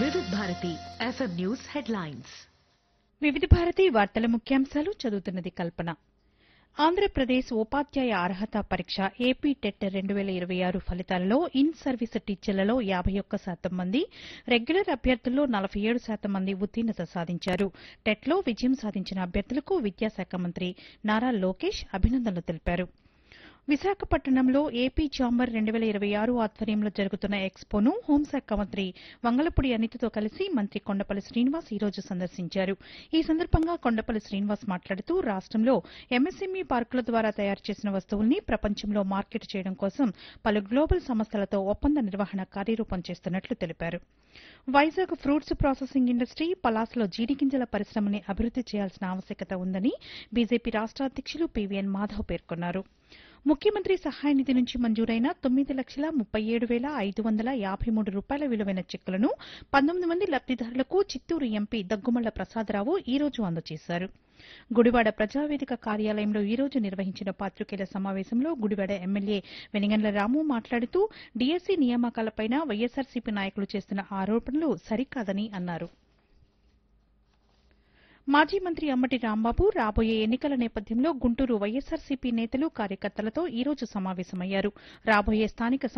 వివిధ Bharati FM news headlines వివిధ భారతి వార్తల ముఖ్యాంశాలు చదువుతున్నది కల్పన ఆంధ్రప్రదేశ్ ఉపాధ్యాయ అర్హత పరీక్ష ఏపీ టెట్ రెండు వేల ఇరవై ఆరు ఫలితాలలో ఇన్ సర్వీస్ టీచర్లలో యాబై ఒక్క శాతం మంది రెగ్యులర్ అభ్యర్థుల్లో నలభై ఏడు శాతం మంది ఉత్తీర్ణత సాధించారు టెట్లో విజయం సాధించిన అభ్యర్థులకు విద్యాశాఖ మంత్రి నారా లోకేష్ అభినందనలు తెలిపారు విశాఖపట్నంలో ఏపీ చాంబర్ రెండు వేల ఇరవై ఆరు ఆధ్వర్యంలో జరుగుతున్న ఎక్స్పోను హోంశాఖ మంత్రి వంగలపూడి అనితతో కలిసి మంత్రి కొండపల్లి శ్రీనివాస్ ఈ రోజు సందర్శించారు ఈ సందర్భంగా కొండపల్లి శ్రీనివాస్ మాట్లాడుతూ రాష్టంలో ఎంఎస్ఎంఈ పార్కుల ద్వారా తయారు చేసిన వస్తువుల్ని ప్రపంచంలో మార్కెట్ చేయడం కోసం పలు గ్లోబల్ సంస్థలతో ఒప్పంద నిర్వహణ కార్యరూపం చేస్తున్నట్లు తెలిపారు వైజాగ్ ఫ్రూట్స్ ప్రాసెసింగ్ ఇండస్ట్రీ పలాసలో జీడిగింజల పరిశ్రమని అభివృద్ది చేయాల్సిన ఆవశ్యకత ఉందని బీజేపీ రాష్ట అధ్యక్షులు పీవీఎన్ మాధవ్ పేర్కొన్నారు ముఖ్యమంత్రి సహాయ నిధి నుంచి మంజూరైన తొమ్మిది లక్షల ముప్పై ఏడు వేల ఐదు వందల యాభై మూడు రూపాయల విలువైన చెక్కులను పంతొమ్మిది మంది లబ్దిదారులకు చిత్తూరు ఎంపీ దగ్గుమళ్ల ప్రసాదరావు ఈ రోజు అందజేశారు గుడివాడ ప్రజావేదిక కార్యాలయంలో ఈ రోజు నిర్వహించిన పాతికేయుల సమావేశంలో గుడివాడ ఎమ్మెల్యే వెనిగండ్ల రాము మాట్లాడుతూ డీఎస్సీ నియామకాలపైన వైఎస్సార్సీపీ నాయకులు చేస్తున్న ఆరోపణలు సరికాదని అన్నారు మాజీ మంత్రి అమ్మటి రాంబాబు రాబోయే ఎన్నికల నేపథ్యంలో గుంటూరు వైఎస్సార్సీపీ నేతలు కార్యకర్తలతో ఈ రోజు సమావేశమయ్యారు రాబోయే స్థానిక